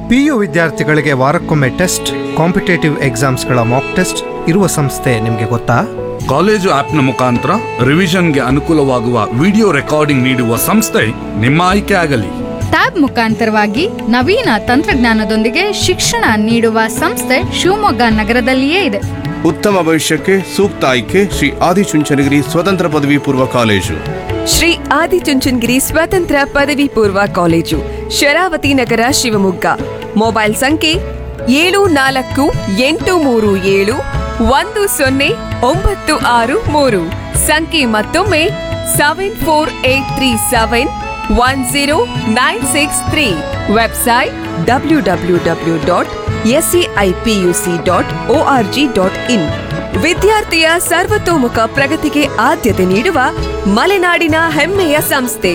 PU ವಿದ್ಯಾರ್ಥಿಗಳಿಗೆ ವಾರಕ್ಕೊಮ್ಮೆ test competitive ಎಕ್ಸಾಮ್ಸ್ಗಳ ಮಾಕ್ ಟೆಸ್ಟ್ ಇರುವ ಸಂಸ್ಥೆ ನಿಮಗೆ ಗೊತ್ತಾ ಕಾಲೇಜು ಆಪ್ನ ಮುಖಾಂತರ ರಿವಿಷನ್ಗೆ ಅನುಕೂಲವಾಗುವ ವಿಡಿಯೋ ರೆಕಾರ್ಡಿಂಗ್ ನೀಡುವ ಸಂಸ್ಥೆ ನಿಮ್ಮ ಆಯ್ಕೆ ಆಗಲಿ ಟ್ಯಾಬ್ ಮುಖಾಂತರವಾಗಿ ನವೀನ ತಂತ್ರಜ್ಞಾನದೊಂದಿಗೆ ಶಿಕ್ಷಣ ನೀಡುವ ಸಂಸ್ಥೆ ಶಿವಮೊಗ್ಗ ನಗರದಲ್ಲಿಯೇ ಇದೆ ಉತ್ತಮ ಭವಿಷ್ಯಕ್ಕೆ ಸೂಕ್ತ ಆಯ್ಕೆ ಶ್ರೀ ಆದಿಚುಂಚನಗಿರಿ ಸ್ವತಂತ್ರ ಪದವಿ ಪೂರ್ವ ಕಾಲೇಜು ಶ್ರೀ ಆದಿಚುಂಚನಗಿರಿ ಸ್ವತಂತ್ರ ಪದವಿ ಪೂರ್ವ ಕಾಲೇಜು ಶರಾವತಿ ನಗರ ಶಿವಮೊಗ್ಗ ಮೊಬೈಲ್ ಸಂಖ್ಯೆ ಏಳು ನಾಲ್ಕು ಎಂಟು ಮೂರು ಏಳು ಒಂದು ಸೊನ್ನೆ ಒಂಬತ್ತು ಆರು ಮೂರು ಸಂಖ್ಯೆ ಮತ್ತೊಮ್ಮೆ seven four eight three seven one zero nine six three website W W W dot SCIPUC dot O R G dot in ವಿದ್ಯಾರ್ಥಿಯ ಸರ್ವತೋಮುಖ ಪ್ರಗತಿಗೆ ಆದ್ಯತೆ ನೀಡುವ ಮಲೆನಾಡಿನ ಹೆಮ್ಮೆಯ ಸಂಸ್ಥೆ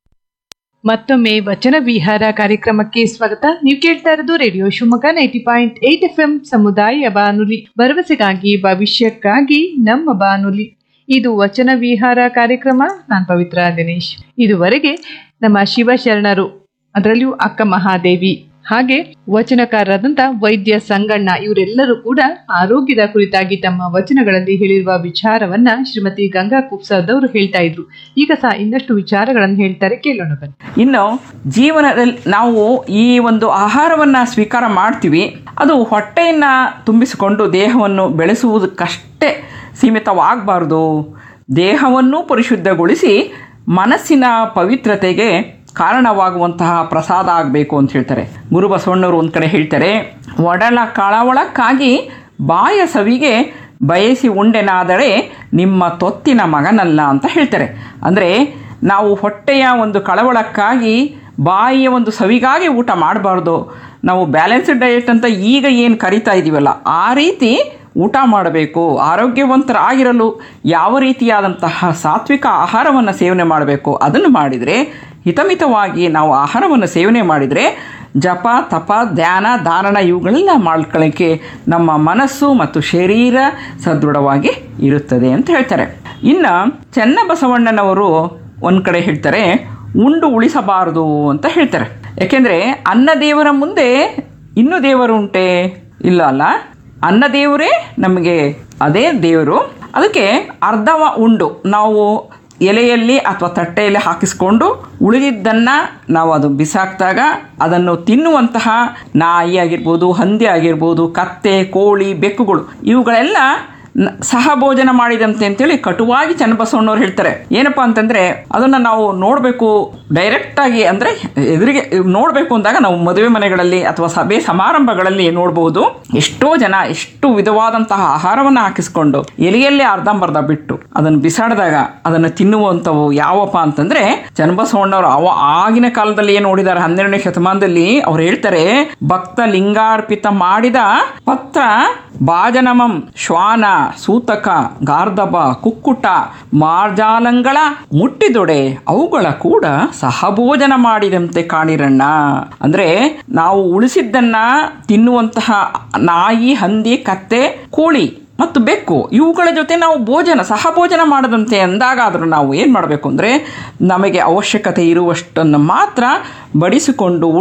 ಮತ್ತೊಮ್ಮೆ ವಚನ ವಿಹಾರ ಕಾರ್ಯಕ್ರಮಕ್ಕೆ ಸ್ವಾಗತ ನೀವು ಕೇಳ್ತಾ ಇರೋದು radio Shivamogga ninety point eight F M ಸಮುದಾಯ ಬಾನುಲಿ ಭರವಸೆಗಾಗಿ ಭವಿಷ್ಯಕ್ಕಾಗಿ ನಮ್ಮ ಬಾನುಲಿ ಇದು ವಚನ ವಿಹಾರ ಕಾರ್ಯಕ್ರಮ ನಾನು ಪವಿತ್ರ ದಿನೇಶ್ ಇದುವರೆಗೆ ನಮ್ಮ ಶಿವಶರಣರು ಅದರಲ್ಲಿಯೂ ಅಕ್ಕ ಮಹಾದೇವಿ ಹಾಗೆ ವಚನಕಾರರಾದಂಥ ವೈದ್ಯ ಸಂಗಣ್ಣ ಇವರೆಲ್ಲರೂ ಕೂಡ ಆರೋಗ್ಯದ ಕುರಿತಾಗಿ ತಮ್ಮ ವಚನಗಳಲ್ಲಿ ಹೇಳಿರುವ ವಿಚಾರವನ್ನ ಶ್ರೀಮತಿ ಗಂಗಾ ಕುಪ್ಸದವರು ಹೇಳ್ತಾ ಇದ್ರು ಈಗ ಸಹ ಇನ್ನಷ್ಟು ವಿಚಾರಗಳನ್ನು ಹೇಳ್ತಾರೆ ಕೇಳೋಣ ಬನ್ನಿ ಇನ್ನು ಜೀವನದಲ್ಲಿ ನಾವು ಈ ಒಂದು ಆಹಾರವನ್ನು ಸ್ವೀಕಾರ ಮಾಡ್ತೀವಿ ಅದು ಹೊಟ್ಟೆಯನ್ನು ತುಂಬಿಸಿಕೊಂಡು ದೇಹವನ್ನು ಬೆಳೆಸುವುದಕ್ಕಷ್ಟೇ ಸೀಮಿತವಾಗಬಾರ್ದು ದೇಹವನ್ನು ಪರಿಶುದ್ಧಗೊಳಿಸಿ ಮನಸ್ಸಿನ ಪವಿತ್ರತೆಗೆ ಕಾರಣವಾಗುವಂತಹ ಪ್ರಸಾದ ಆಗಬೇಕು ಅಂತ ಹೇಳ್ತಾರೆ ಗುರು ಬಸವಣ್ಣವರು ಒಂದು ಕಡೆ ಹೇಳ್ತಾರೆ ಒಡಲ ಕಳವಳಕ್ಕಾಗಿ ಬಾಯ ಸವಿಗೆ ಬಯಸಿ ಉಂಡೆನಾದರೆ ನಿಮ್ಮ ತೊತ್ತಿನ ಮಗನಲ್ಲ ಅಂತ ಹೇಳ್ತಾರೆ ಅಂದರೆ ನಾವು ಹೊಟ್ಟೆಯ ಒಂದು ಕಳವಳಕ್ಕಾಗಿ ಬಾಯಿಯ ಒಂದು ಸವಿಗಾಗಿ ಊಟ ಮಾಡಬಾರ್ದು ನಾವು ಬ್ಯಾಲೆನ್ಸ್ಡ್ ಡಯಟ್ ಅಂತ ಈಗ ಏನು ಕರಿತಾ ಇದ್ದೀವಲ್ಲ ಆ ರೀತಿ ಊಟ ಮಾಡಬೇಕು ಆರೋಗ್ಯವಂತರಾಗಿರಲು ಯಾವ ರೀತಿಯಾದಂತಹ ಸಾತ್ವಿಕ ಆಹಾರವನ್ನು ಸೇವನೆ ಮಾಡಬೇಕು ಅದನ್ನು ಮಾಡಿದರೆ ಹಿತಮಿತವಾಗಿ ನಾವು ಆಹಾರವನ್ನು ಸೇವನೆ ಮಾಡಿದರೆ ಜಪ ತಪ ಧ್ಯಾನ ಧಾರಣ ಇವುಗಳೆಲ್ಲ ಮಾಡ್ಕೊಳ್ಳೋಕ್ಕೆ ನಮ್ಮ ಮನಸ್ಸು ಮತ್ತು ಶರೀರ ಸದೃಢವಾಗಿ ಇರುತ್ತದೆ ಅಂತ ಹೇಳ್ತಾರೆ ಇನ್ನು ಚೆನ್ನಬಸವಣ್ಣನವರು ಒಂದು ಕಡೆ ಹೇಳ್ತಾರೆ ಉಂಡು ಉಳಿಸಬಾರದು ಅಂತ ಹೇಳ್ತಾರೆ ಯಾಕೆಂದರೆ ಅನ್ನ ದೇವರ ಮುಂದೆ ಇನ್ನೂ ದೇವರು ಉಂಟೆ ಇಲ್ಲ ಅಲ್ಲ ಅನ್ನ ದೇವರೇ ನಮಗೆ ಅದೇ ದೇವರು ಅದಕ್ಕೆ ಅರ್ಧವ ಉಂಡು ನಾವು ಎಲೆಯಲ್ಲಿ ಅಥವಾ ತಟ್ಟೆಯಲ್ಲಿ ಹಾಕಿಸ್ಕೊಂಡು ಉಳಿದಿದ್ದನ್ನು ನಾವು ಅದು ಬಿಸಾಕಿದಾಗ ಅದನ್ನು ತಿನ್ನುವಂತಹ ನಾಯಿ ಆಗಿರ್ಬೋದು ಹಂದಿ ಆಗಿರ್ಬೋದು ಕತ್ತೆ ಕೋಳಿ ಬೆಕ್ಕುಗಳು ಇವುಗಳೆಲ್ಲ ನ- ಸಹಭೋಜನ ಮಾಡಿದಂತೆ ಅಂತೇಳಿ ಕಟುವಾಗಿ ಚನ್ನಬಸವಣ್ಣವ್ರು ಹೇಳ್ತಾರೆ ಏನಪ್ಪಾ ಅಂತಂದ್ರೆ ಅದನ್ನ ನಾವು ನೋಡಬೇಕು ಡೈರೆಕ್ಟ್ ಆಗಿ ಅಂದ್ರೆ ಎದುರಿಗೆ ನೋಡಬೇಕು ಅಂದಾಗ ನಾವು ಮದುವೆ ಮನೆಗಳಲ್ಲಿ ಅಥವಾ ಸಭೆ ಸಮಾರಂಭಗಳಲ್ಲಿ ನೋಡಬಹುದು ಎಷ್ಟೋ ಜನ ಎಷ್ಟು ವಿಧವಾದಂತಹ ಆಹಾರವನ್ನು ಹಾಕಿಸ್ಕೊಂಡು ಎಲೆಯಲ್ಲೇ ಅರ್ಧಂಬರ್ಧ ಬಿಟ್ಟು ಅದನ್ನು ಬಿಸಾಡಿದಾಗ ಅದನ್ನು ತಿನ್ನುವಂಥವು ಯಾವಪ್ಪ ಅಂತಂದ್ರೆ ಚನ್ನಬಸವಣ್ಣವರು ಅವ ಆಗಿನ ಕಾಲದಲ್ಲಿ ಏನು ನೋಡಿದ್ದಾರೆ ಹನ್ನೆರಡನೇ ಶತಮಾನದಲ್ಲಿ ಅವ್ರು ಹೇಳ್ತಾರೆ ಭಕ್ತ ಲಿಂಗಾರ್ಪಿತ ಮಾಡಿದ ಪತ್ರ ಭಾಜನಮಂ ಶ್ವಾನ ಸೂತಕ ಗಾರ್ಧಬ ಕುಕ್ಕುಟ ಮಾರ್ಜಾಲಂಗಳ ಮುಟ್ಟಿದೊಡೆ ಅವುಗಳ ಕೂಡ ಸಹಭೋಜನ ಮಾಡಿದಂತೆ ಕಾಣಿರಣ್ಣ ಅಂದ್ರೆ ನಾವು ಉಳಿಸಿದ್ದನ್ನ ತಿನ್ನುವಂತಹ ನಾಯಿ ಹಂದಿ ಕತ್ತೆ ಕೋಳಿ ಮತ್ತು ಬೆಕ್ಕು ಇವುಗಳ ಜೊತೆ ನಾವು ಭೋಜನ ಸಹಭೋಜನ ಮಾಡದಂತೆ ಅಂದಾಗಾದರೂ ನಾವು ಏನು ಮಾಡಬೇಕು ಅಂದರೆ ನಮಗೆ ಅವಶ್ಯಕತೆ ಇರುವಷ್ಟನ್ನು ಮಾತ್ರ ಬಡಿಸಿಕೊಂಡು